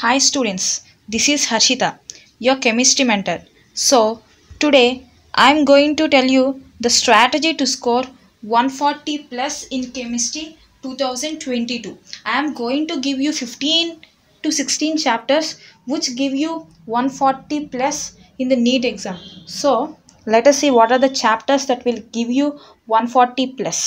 Hi students, this is Harshita, your chemistry mentor. So, today I am going to tell you the strategy to score 140 plus in chemistry 2022. I am going to give you 15 to 16 chapters which give you 140 plus in the NEET exam. So, let us see what are the chapters that will give you 140 plus.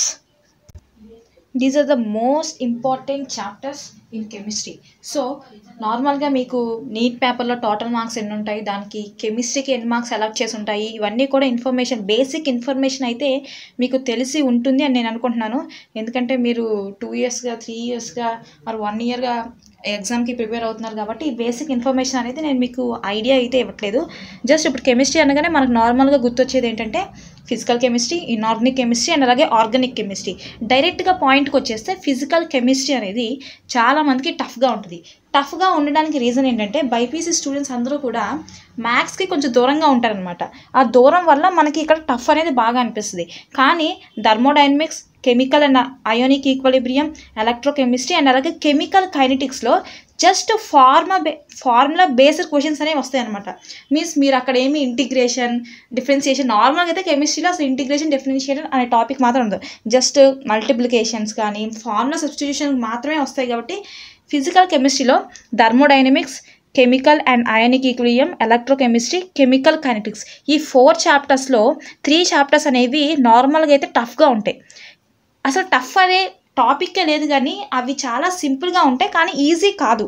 These are the most important chapters in chemistry so నార్మల్గా మీకు neat పేపర్లో total marks ఎన్ని ఉంటాయి దానికి కెమిస్ట్రీకి ఎన్ని marks select చేసి ఉంటాయి ఇవన్నీ కూడా ఇన్ఫర్మేషన్ బేసిక్ ఇన్ఫర్మేషన్ అయితే మీకు తెలిసి ఉంటుంది అని నేను అనుకుంటున్నాను ఎందుకంటే మీరు టూ ఇయర్స్గా త్రీ ఇయర్స్గా మరి వన్ ఇయర్గా ఎగ్జామ్కి ప్రిపేర్ అవుతున్నారు కాబట్టి ఈ బేసిక్ ఇన్ఫర్మేషన్ అనేది నేను మీకు ఐడియా అయితే ఇవ్వట్లేదు జస్ట్ ఇప్పుడు కెమిస్ట్రీ అనగానే మనకు నార్మల్గా గుర్తొచ్చేది ఏంటంటే physical chemistry inorganic chemistry and అలాగే ఆర్గానిక్ కెమిస్ట్రీ డైరెక్ట్గా పాయింట్కి వచ్చేస్తే ఫిజికల్ కెమిస్ట్రీ అనేది చాలా మందికి టఫ్గా ఉంటుంది టఫ్గా ఉండడానికి రీజన్ ఏంటంటే బైపీసీ స్టూడెంట్స్ అందరూ కూడా మ్యాథ్స్కి కొంచెం దూరంగా ఉంటారనమాట ఆ దూరం వల్ల మనకి ఇక్కడ టఫ్ అనేది బాగా అనిపిస్తుంది కానీ thermodynamics chemical and ionic equilibrium electrochemistry and అలాగే కెమికల్ కైనటిక్స్లో జస్ట్ ఫార్మా బే ఫార్ములా బేస్డ్ క్వశ్చన్స్ అనేవి వస్తాయి అనమాట మీన్స్ మీరు అక్కడ ఏమి ఇంటిగ్రేషన్ డిఫరెన్షియేషన్ నార్మల్గా అయితే కెమిస్ట్రీలో అసలు ఇంటిగ్రేషన్ డిఫరెన్షియేషన్ అనే టాపిక్ మాత్రం ఉండదు జస్ట్ మల్టిప్లికేషన్స్ కానీ ఫార్ములా సబ్స్టిట్యూషన్ మాత్రమే వస్తాయి కాబట్టి ఫిజికల్ కెమిస్ట్రీలో thermodynamics chemical and ionic equilibrium electrochemistry chemical kinetics ఈ ఫోర్ చాప్టర్స్లో త్రీ చాప్టర్స్ అనేవి నార్మల్గా అయితే టఫ్గా ఉంటాయి అసలు టఫ్ అనే టాపిక్కే లేదు కానీ అవి చాలా సింపుల్గా ఉంటాయి కానీ ఈజీ కాదు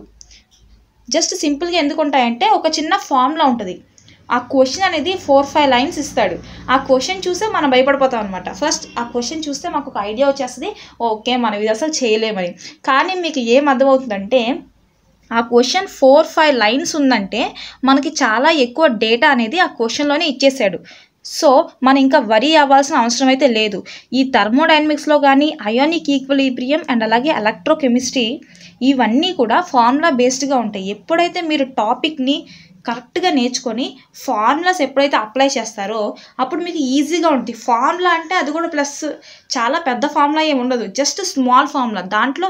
జస్ట్ సింపుల్గా ఎందుకు ఉంటాయంటే ఒక చిన్న ఫామ్లా ఉంటుంది ఆ క్వశ్చన్ అనేది ఫోర్ ఫైవ్ లైన్స్ ఇస్తాడు ఆ క్వశ్చన్ చూస్తే మనం భయపడిపోతాం అనమాట ఫస్ట్ ఆ క్వశ్చన్ చూస్తే మాకు ఒక ఐడియా వచ్చేస్తుంది ఓకే మనం ఇది అసలు చేయలేమని కానీ మీకు ఏం అర్థమవుతుందంటే ఆ క్వశ్చన్ ఫోర్ ఫైవ్ లైన్స్ ఉందంటే మనకి చాలా ఎక్కువ డేటా అనేది ఆ క్వశ్చన్లోనే ఇచ్చేసాడు సో మనం ఇంకా వరి అవ్వాల్సిన అవసరం అయితే లేదు ఈ థర్మోడైనమిక్స్లో కానీ అయోనిక్ ఈక్వలిబ్రియం అండ్ అలాగే ఎలక్ట్రోకెమిస్ట్రీ ఇవన్నీ కూడా ఫార్ములా బేస్డ్గా ఉంటాయి ఎప్పుడైతే మీరు టాపిక్ని కరెక్ట్గా నేర్చుకొని ఫార్ములాస్ ఎప్పుడైతే అప్లై చేస్తారో అప్పుడు మీకు ఈజీగా ఉంటుంది ఫార్ములా అంటే అది కూడా ప్లస్ చాలా పెద్ద ఫార్ములా ఏమి ఉండదు జస్ట్ స్మాల్ ఫార్ములా దాంట్లో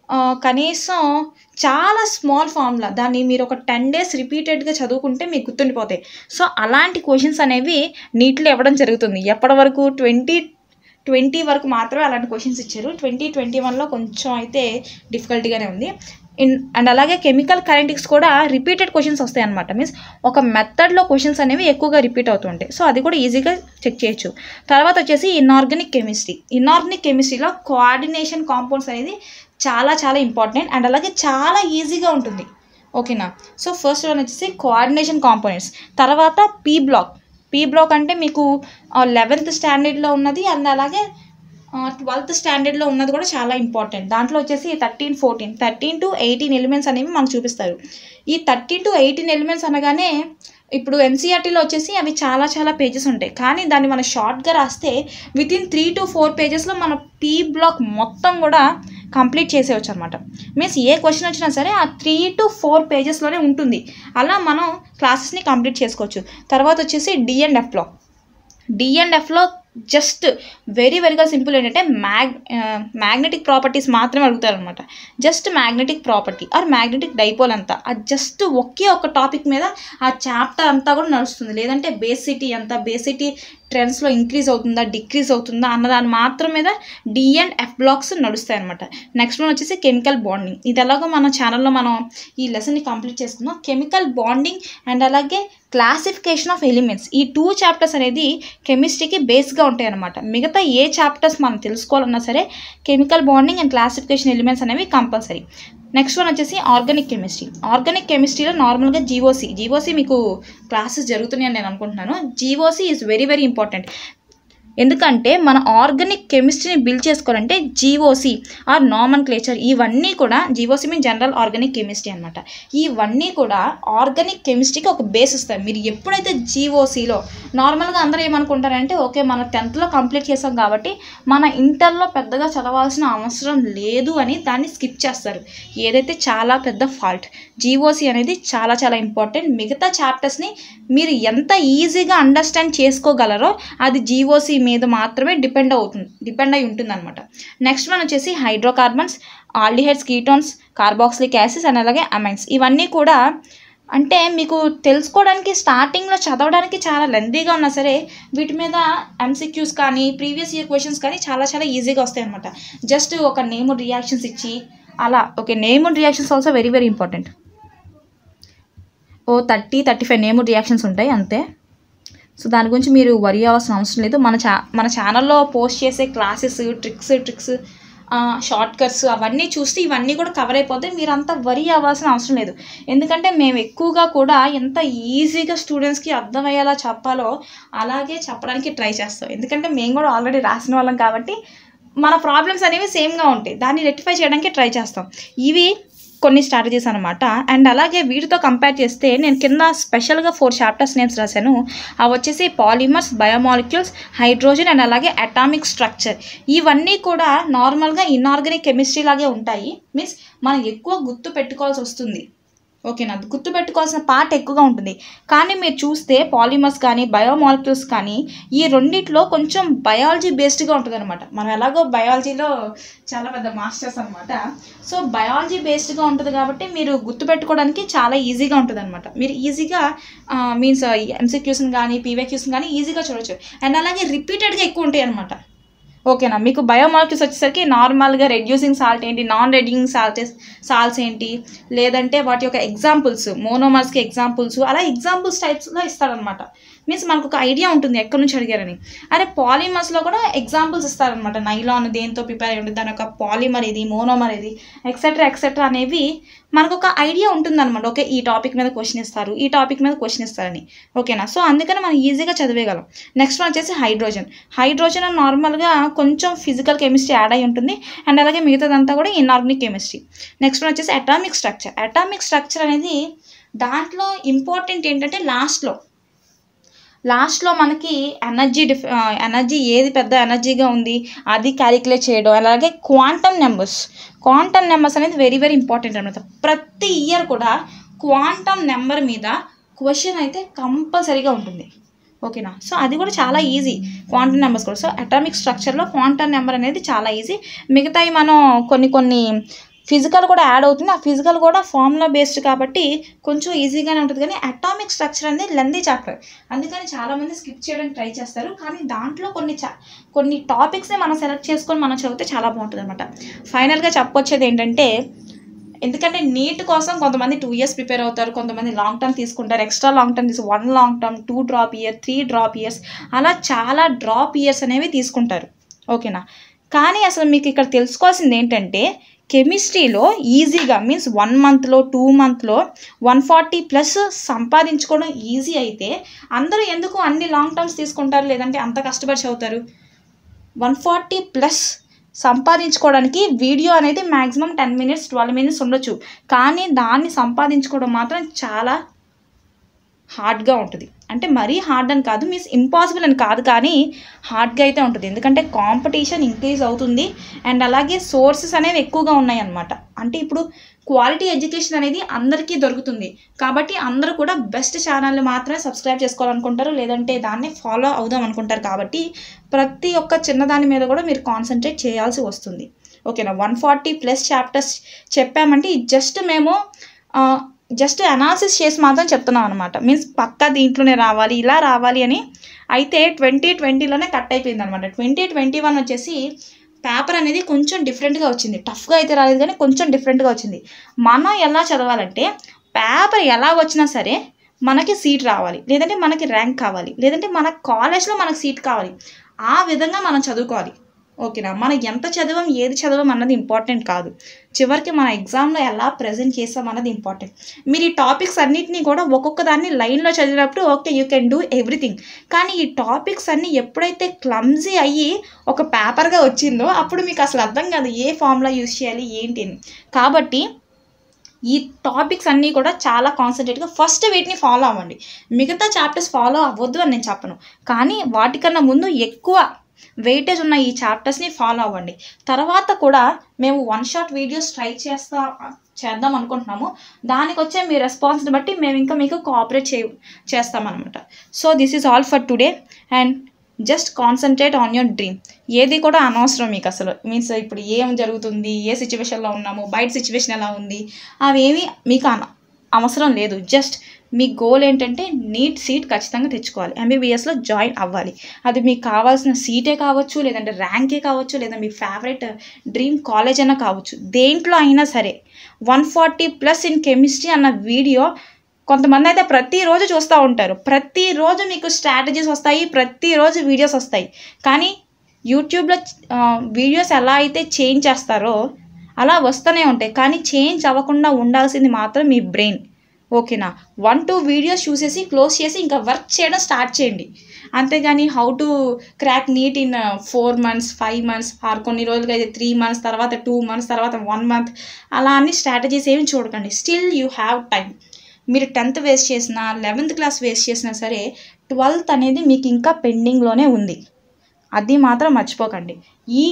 కనీసం చాలా స్మాల్ ఫార్ములా దాన్ని మీరు ఒక టెన్ డేస్ రిపీటెడ్గా చదువుకుంటే మీకు గుర్తుండిపోతాయి సో అలాంటి క్వశ్చన్స్ అనేవి నీటిలో ఇవ్వడం జరుగుతుంది ఎప్పటి వరకు ట్వంటీ ట్వంటీ వరకు మాత్రమే అలాంటి క్వశ్చన్స్ ఇచ్చారు ట్వంటీ ట్వంటీ వన్లో కొంచెం అయితే డిఫికల్టీగానే ఉంది ఇన్ అండ్ అలాగే కెమికల్ కైనటిక్స్ కూడా రిపీటెడ్ క్వశ్చన్స్ వస్తాయి అనమాట మీన్స్ ఒక మెథడ్లో క్వశ్చన్స్ అనేవి ఎక్కువగా రిపీట్ అవుతుంటాయి సో అది కూడా ఈజీగా చెక్ చేయొచ్చు తర్వాత వచ్చేసి ఇన్ఆర్గానిక్ కెమిస్ట్రీ ఇన్ఆర్గానిక్ కెమిస్ట్రీలో కోఆర్డినేషన్ కాంపౌండ్స్ అనేది చాలా చాలా ఇంపార్టెంట్ అండ్ అలాగే చాలా ఈజీగా ఉంటుంది ఓకేనా సో ఫస్ట్ వన్ వచ్చేసి కోఆర్డినేషన్ కాంపోనెంట్స్ తర్వాత పీ బ్లాక్ పీ బ్లాక్ అంటే మీకు లెవెన్త్ స్టాండర్డ్లో ఉన్నది అండ్ అలాగే ట్వెల్త్ స్టాండర్డ్లో ఉన్నది కూడా చాలా ఇంపార్టెంట్ దాంట్లో వచ్చేసి thirteen fourteen thirteen to eighteen elements అనేవి మనకు చూపిస్తారు ఈ థర్టీన్ టు ఎయిటీన్ ఎలిమెంట్స్ అనగానే ఇప్పుడు ఎన్సీఆర్టీలో వచ్చేసి అవి చాలా చాలా పేజెస్ ఉంటాయి కానీ దాన్ని మనం షార్ట్గా రాస్తే within three to four పేజెస్లో మన పీ బ్లాక్ మొత్తం కూడా కంప్లీట్ చేసేయచ్చు అనమాట మీన్స్ ఏ క్వశ్చన్ వచ్చినా సరే ఆ త్రీ టు ఫోర్ పేజెస్లోనే ఉంటుంది అలా మనం క్లాసెస్ని కంప్లీట్ చేసుకోవచ్చు తర్వాత వచ్చేసి డి అండ్ ఎఫ్లో డి అండ్ ఎఫ్లో జస్ట్ వెరీ వెరీగా సింపుల్ ఏంటంటే మ్యాగ్ మ్యాగ్నెటిక్ ప్రాపర్టీస్ మాత్రమే అడుగుతారు అనమాట just magnetic property or magnetic dipole అంతా అది జస్ట్ ఒకే ఒక టాపిక్ మీద ఆ చాప్టర్ అంతా కూడా నడుస్తుంది లేదంటే బేసిటీ అంతా బేసిటీ ట్రెండ్స్లో ఇంక్రీజ్ అవుతుందా డిక్రీజ్ అవుతుందా అన్నదాని మాత్రం మీద డి అండ్ ఎఫ్ బ్లాక్స్ నడుస్తాయి అనమాట నెక్స్ట్ వన్ వచ్చేసి కెమికల్ బాండింగ్ ఇది ఎలాగో మన ఛానల్లో మనం ఈ లెసన్ని కంప్లీట్ చేసుకుందాం కెమికల్ బాండింగ్ అండ్ అలాగే క్లాసిఫికేషన్ ఆఫ్ ఎలిమెంట్స్ ఈ టూ చాప్టర్స్ అనేది కెమిస్ట్రీకి బేస్గా ఉంటాయి అనమాట మిగతా ఏ చాప్టర్స్ మనం తెలుసుకోవాలన్నా సరే chemical bonding and classification elements అనేవి కంపల్సరీ నెక్స్ట్ వన్ వచ్చేసి ఆర్గానిక్ కెమిస్ట్రీ ఆర్గానిక్ కెమిస్ట్రీలో నార్మల్గా జీఓసీ జీఓసీ మీకు క్లాసెస్ జరుగుతున్నాయని నేను అనుకుంటున్నాను GOC is very very important ఎందుకంటే మన ఆర్గానిక్ కెమిస్ట్రీని బిల్డ్ చేసుకోవాలంటే జీఓసి ఆర్ నామన్ క్లేచర్ ఇవన్నీ కూడా GOC mean general organic chemistry అనమాట ఇవన్నీ కూడా ఆర్గానిక్ కెమిస్ట్రీకి ఒక బేస్ ఇస్తాయి మీరు ఎప్పుడైతే జీఓసీలో నార్మల్గా అందరూ ఏమనుకుంటారంటే ఓకే మన టెన్త్లో కంప్లీట్ చేసాం కాబట్టి మన ఇంటర్లో పెద్దగా చదవాల్సిన అవసరం లేదు అని దాన్ని స్కిప్ చేస్తారు ఏదైతే చాలా పెద్ద ఫాల్ట్ జీఓసి అనేది చాలా చాలా ఇంపార్టెంట్ మిగతా చాప్టర్స్ని మీరు ఎంత ఈజీగా అండర్స్టాండ్ చేసుకోగలరో అది జీఓసి మీద మాత్రమే డిపెండ్ అవుతుంది డిపెండ్ అయి ఉంటుంది అనమాట నెక్స్ట్ వన్ వచ్చేసి hydrocarbons aldehydes ketones carboxylic acids and అలాగే అమైన్స్ ఇవన్నీ కూడా అంటే మీకు తెలుసుకోవడానికి స్టార్టింగ్లో చదవడానికి చాలా లెందీగా ఉన్నా సరే వీటి మీద ఎంసీక్యూస్ కానీ ప్రీవియస్ ఇయర్ క్వశ్చన్స్ కానీ చాలా చాలా ఈజీగా వస్తాయి అనమాట జస్ట్ ఒక నేమ్ రియాక్షన్స్ ఇచ్చి అలా okay name reactions also very very important ఓ thirty thirty five name reactions ఉంటాయి అంతే సో దాని గురించి మీరు వరి అవ్వాల్సిన అవసరం లేదు మన ఛా మన ఛానల్లో పోస్ట్ చేసే classes tricks tricks shortcuts అవన్నీ చూస్తే ఇవన్నీ కూడా కవర్ అయిపోతే మీరు అంత వరి అవ్వాల్సిన అవసరం లేదు ఎందుకంటే మేము ఎక్కువగా కూడా ఎంత ఈజీగా స్టూడెంట్స్కి అర్థమయ్యేలా చెప్పాలో అలాగే చెప్పడానికి ట్రై చేస్తాం ఎందుకంటే మేము కూడా ఆల్రెడీ రాసిన వాళ్ళం కాబట్టి మన ప్రాబ్లమ్స్ అనేవి సేమ్గా ఉంటాయి దాన్ని రెక్టిఫై చేయడానికి ట్రై చేస్తాం ఇవి కొన్ని స్ట్రాటజీస్ అనమాట అండ్ అలాగే వీటితో కంపేర్ చేస్తే నేను కింద స్పెషల్గా ఫోర్ చాప్టర్స్ నేమ్స్ రాశాను అవి వచ్చేసి పాలిమర్స్ బయోమాలిక్యూల్స్ హైడ్రోజన్ అండ్ అలాగే అటామిక్ స్ట్రక్చర్ ఇవన్నీ కూడా నార్మల్గా ఇన్ఆర్గానిక్ కెమిస్ట్రీ లాగే ఉంటాయి మీన్స్ మనం ఎక్కువ గుర్తు పెట్టుకోవాల్సి వస్తుంది ఓకేనా గుర్తు పెట్టుకోవాల్సిన పార్ట్ ఎక్కువగా ఉంటుంది కానీ మీరు చూస్తే పాలిమర్స్ కానీ బయోమాలిక్యూల్స్ కానీ ఈ రెండిట్లో కొంచెం బయాలజీ బేస్డ్గా ఉంటుంది అనమాట మనం ఎలాగో బయాలజీలో చాలా పెద్ద మాస్టర్స్ అనమాట సో బయాలజీ బేస్డ్గా ఉంటుంది కాబట్టి మీరు గుర్తుపెట్టుకోవడానికి చాలా ఈజీగా ఉంటుంది అనమాట మీరు ఈజీగా మీన్స్ ఎంసీక్యూస్ని కానీ పీవైక్యూస్ని కానీ ఈజీగా చూడొచ్చు అండ్ అలాగే రిపీటెడ్గా ఎక్కువ ఉంటాయి అనమాట ఓకేనా మీకు బయోమాలిక్యూల్స్ వచ్చేసరికి నార్మల్గా రెడ్యూసింగ్ సాల్ట్ ఏంటి నాన్ రెడ్యూసింగ్ సాల్ట్ సాల్ట్స్ ఏంటి లేదంటే వాటి యొక్క ఎగ్జాంపుల్స్ మోనోమర్స్కి ఎగ్జాంపుల్స్ అలా ఎగ్జాంపుల్స్ టైప్స్లో ఇస్తారనమాట మీన్స్ మనకు ఒక ఐడియా ఉంటుంది ఎక్కడి నుంచి అడిగారని అరే పాలిమర్స్లో కూడా ఎగ్జాంపుల్స్ ఇస్తారనమాట నైలాన్ దేంతో ప్రిపేర్ అయి ఉంటుంది దాని యొక్క పాలిమర్ ఇది మోనోమర్ ఇది ఎక్సెట్రా ఎక్సెట్రా అనేవి మనకు ఒక ఐడియా ఉంటుందన్నమాట ఓకే ఈ టాపిక్ మీద క్వశ్చన్ ఇస్తారు ఈ టాపిక్ మీద క్వశ్చన్ ఇస్తారని ఓకేనా సో అందుకని మనం ఈజీగా చదివేయగలం నెక్స్ట్ వన్ వచ్చేసి హైడ్రోజన్ హైడ్రోజన్ నార్మల్గా కొంచెం ఫిజికల్ కెమిస్ట్రీ యాడ్ అయి ఉంటుంది అండ్ అలాగే మిగతాదంతా కూడా ఇన్ఆర్గానిక్ కెమిస్ట్రీ నెక్స్ట్ వన్ వచ్చేసి అటామిక్ స్ట్రక్చర్ అటామిక్ స్ట్రక్చర్ అనేది దాంట్లో ఇంపార్టెంట్ ఏంటంటే లాస్ట్లో లాస్ట్లో మనకి ఎనర్జీ డిఫ్ ఎనర్జీ ఏది పెద్ద ఎనర్జీగా ఉంది అది క్యాలిక్యులేట్ చేయడం అలాగే క్వాంటమ్ నెంబర్స్ క్వాంటమ్ నెంబర్స్ అనేది వెరీ వెరీ ఇంపార్టెంట్ అనమాట ప్రతి ఇయర్ కూడా క్వాంటమ్ నెంబర్ మీద క్వశ్చన్ అయితే కంపల్సరీగా ఉంటుంది ఓకేనా సో అది కూడా చాలా ఈజీ క్వాంటమ్ నెంబర్స్ కూడా సో అటామిక్ స్ట్రక్చర్లో క్వాంటమ్ నెంబర్ అనేది చాలా ఈజీ మిగతాయి మనం కొన్ని కొన్ని ఫిజికల్ కూడా యాడ్ అవుతుంది ఆ ఫిజికల్ కూడా ఫార్ములా బేస్డ్ కాబట్టి కొంచెం ఈజీగానే ఉంటుంది కానీ అటామిక్ స్ట్రక్చర్ అనేది లెందీ చాప్టర్ అందుకని చాలామంది స్కిప్ చేయడానికి ట్రై చేస్తారు కానీ దాంట్లో కొన్ని చా కొన్ని టాపిక్స్ని మనం సెలెక్ట్ చేసుకొని మనం చదివితే చాలా బాగుంటుంది అనమాట ఫైనల్గా చెప్పొచ్చేది ఏంటంటే ఎందుకంటే నీట్ కోసం కొంతమంది టూ ఇయర్స్ ప్రిపేర్ అవుతారు కొంతమంది లాంగ్ టర్మ్ తీసుకుంటారు ఎక్స్ట్రా లాంగ్ టర్మ్ తీసు one long term two drop year three drop years అలా చాలా డ్రాప్ ఇయర్స్ అనేవి తీసుకుంటారు ఓకేనా కానీ అసలు మీకు ఇక్కడ తెలుసుకోవాల్సింది ఏంటంటే కెమిస్ట్రీలో ఈజీగా మీన్స్ వన్ మంత్లో టూ మంత్లో వన్ ఫార్టీ ప్లస్ సంపాదించుకోవడం ఈజీ అయితే అందరూ ఎందుకు అన్ని లాంగ్ టర్మ్స్ తీసుకుంటారు లేదంటే అంత కష్టపడి చదువుతారు వన్ ఫార్టీ ప్లస్ సంపాదించుకోవడానికి వీడియో అనేది maximum ten minutes twelve minutes ఉండొచ్చు కానీ దాన్ని సంపాదించుకోవడం మాత్రం చాలా హార్డ్గా ఉంటుంది అంటే మరీ హార్డ్ అని కాదు మీన్స్ ఇంపాసిబుల్ అని కాదు కానీ హార్డ్గా అయితే ఉంటుంది ఎందుకంటే కాంపిటీషన్ ఇంక్రీజ్ అవుతుంది అండ్ అలాగే సోర్సెస్ అనేవి ఎక్కువగా ఉన్నాయి అన్నమాట అంటే ఇప్పుడు క్వాలిటీ ఎడ్యుకేషన్ అనేది అందరికీ దొరుకుతుంది కాబట్టి అందరూ కూడా బెస్ట్ ఛానల్ని మాత్రమే సబ్స్క్రైబ్ చేసుకోవాలనుకుంటారు లేదంటే దాన్ని ఫాలో అవుదాం అనుకుంటారు కాబట్టి ప్రతి ఒక్క చిన్నదాని మీద కూడా మీరు కాన్సన్ట్రేట్ చేయాల్సి వస్తుంది ఓకేనా వన్ ఫార్టీ ప్లస్ చాప్టర్స్ చెప్పామంటే జస్ట్ మేము జస్ట్ అనాలిసిస్ చేసి మాత్రం చెప్తున్నాం అనమాట మీన్స్ పక్కా దీంట్లోనే రావాలి ఇలా రావాలి అని అయితే ట్వంటీ ట్వంటీలోనే కట్ అయిపోయింది అనమాట ట్వంటీ ట్వంటీ వన్ వచ్చేసి పేపర్ అనేది కొంచెం డిఫరెంట్గా వచ్చింది టఫ్గా అయితే రాలేదు కానీ కొంచెం డిఫరెంట్గా వచ్చింది మనం ఎలా చదవాలంటే పేపర్ ఎలా వచ్చినా సరే మనకి సీట్ రావాలి లేదంటే మనకి ర్యాంక్ కావాలి లేదంటే మన కాలేజ్లో మనకు సీట్ కావాలి ఆ విధంగా మనం చదువుకోవాలి ఓకేనా మనం ఎంత చదవం ఏది చదవం అన్నది ఇంపార్టెంట్ కాదు చివరికి మన ఎగ్జామ్లో ఎలా ప్రజెంట్ చేస్తాం అన్నది ఇంపార్టెంట్ మీరు ఈ టాపిక్స్ అన్నిటినీ కూడా ఒక్కొక్క దాన్ని లైన్లో చదివినప్పుడు okay you can do everything కానీ ఈ టాపిక్స్ అన్నీ ఎప్పుడైతే క్లమ్జీ అయ్యి ఒక పేపర్గా వచ్చిందో అప్పుడు మీకు అసలు అర్థం కాదు ఏ ఫామ్లో యూస్ చేయాలి ఏంటి అని కాబట్టి ఈ టాపిక్స్ అన్నీ కూడా చాలా కాన్సన్ట్రేట్గా ఫస్ట్ వీటిని ఫాలో అవ్వండి మిగతా చాప్టర్స్ ఫాలో అవ్వద్దు అని నేను చెప్పను కానీ వాటికన్నా ముందు ఎక్కువ వెయిటేజ్ ఉన్న ఈ చాప్టర్స్ని ఫాలో అవ్వండి తర్వాత కూడా మేము వన్ షాట్ వీడియోస్ ట్రై చేస్తా చేద్దాం అనుకుంటున్నాము దానికి వచ్చే మీ రెస్పాన్స్ని బట్టి మేము ఇంకా మీకు కోఆపరేట్ చే చేస్తామన్నమాట so this is all for today and just concentrate on your dream ఏది కూడా అనవసరం మీకు అసలు మీన్స్ ఇప్పుడు ఏం జరుగుతుంది ఏ సిచ్యువేషన్లో ఉన్నాము బయట సిచ్యువేషన్ ఎలా ఉంది అవేమి మీకు అన అవసరం లేదు జస్ట్ మీ గోల్ ఏంటంటే నీట్ సీట్ ఖచ్చితంగా తెచ్చుకోవాలి ఎంబీబీఎస్లో జాయిన్ అవ్వాలి అది మీకు కావాల్సిన సీటే కావచ్చు లేదంటే ర్యాంకే కావచ్చు లేదా మీ ఫేవరెట్ డ్రీమ్ కాలేజ్ అయినా కావచ్చు దేంట్లో అయినా సరే one forty plus in chemistry అన్న వీడియో కొంతమంది అయితే ప్రతిరోజు చూస్తూ ఉంటారు ప్రతిరోజు మీకు స్ట్రాటజీస్ వస్తాయి ప్రతిరోజు వీడియోస్ వస్తాయి కానీ యూట్యూబ్లో వీడియోస్ ఎలా అయితే చేంజ్ చేస్తారో అలా వస్తూనే ఉంటాయి కానీ చేంజ్ అవ్వకుండా ఉండాల్సింది మాత్రం మీ బ్రెయిన్ ఓకేనా వన్ టూ వీడియోస్ చూసేసి క్లోజ్ చేసి ఇంకా వర్క్ చేయడం స్టార్ట్ చేయండి అంతేగాని how to crack NEET in four months five months or కొన్ని రోజులుగా అయితే త్రీ మంత్స్ తర్వాత టూ మంత్స్ తర్వాత వన్ మంత్ అలా అన్ని స్ట్రాటజీస్ ఏమి చూడకండి స్టిల్ యూ హ్యావ్ టైం మీరు టెన్త్ వేస్ట్ చేసినా లెవెన్త్ క్లాస్ వేస్ట్ చేసినా సరే ట్వెల్త్ అనేది మీకు ఇంకా పెండింగ్లోనే ఉంది అది మాత్రం మర్చిపోకండి ఈ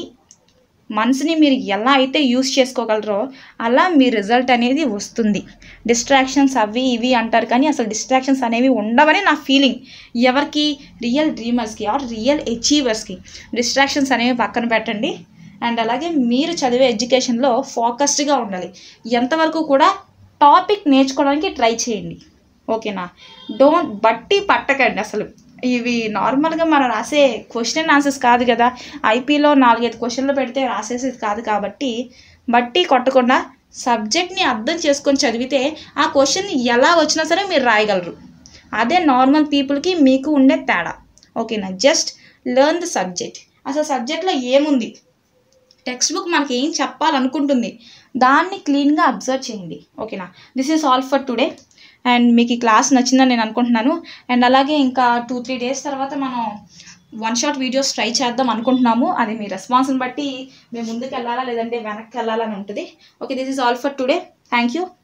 మనసుని మీరు ఎలా అయితే యూస్ చేసుకోగలరో అలా మీ రిజల్ట్ అనేది వస్తుంది డిస్ట్రాక్షన్స్ అవి ఇవి అంటారు కానీ అసలు డిస్ట్రాక్షన్స్ అనేవి ఉండవని నా ఫీలింగ్ ఎవరికి రియల్ డ్రీమర్స్కి ఆర్ రియల్ అచీవర్స్కి డిస్ట్రాక్షన్స్ అనేవి పక్కన పెట్టండి అండ్ అలాగే మీరు చదివే ఎడ్యుకేషన్లో ఫోకస్డ్గా ఉండాలి ఎంతవరకు కూడా టాపిక్ నేర్చుకోవడానికి ట్రై చేయండి ఓకేనా డోంట్ బట్టి పట్టకండి అసలు ఇవి నార్మల్గా మనం రాసే క్వశ్చన్ ఆన్సర్స్ కాదు కదా ఐపీలో నాలుగైదు క్వశ్చన్లు పెడితే రాసేసేది కాదు కాబట్టి బట్టి కొట్టకుండా సబ్జెక్ట్ని అర్థం చేసుకొని చదివితే ఆ క్వశ్చన్ ఎలా వచ్చినా సరే మీరు రాయగలరు అదే నార్మల్ పీపుల్కి మీకు ఉండే తేడా ఓకేనా జస్ట్ లెర్న్ ద సబ్జెక్ట్ అసలు సబ్జెక్ట్లో ఏముంది టెక్స్ట్ బుక్ మనకి ఏం చెప్పాలనుకుంటుంది దాన్ని క్లీన్గా అబ్జర్వ్ చేయండి ఓకేనా this is all for today and మీకు ఈ క్లాస్ నచ్చిందని నేను అనుకుంటున్నాను అండ్ అలాగే ఇంకా టూ త్రీ డేస్ తర్వాత మనం వన్ షాట్ వీడియోస్ ట్రై చేద్దాం అనుకుంటున్నాము అది మీ రెస్పాన్స్ని బట్టి మేము ముందుకు వెళ్ళాలా లేదంటే వెనక్కి వెళ్ళాలని ఉంటుంది okay this is all for today thank you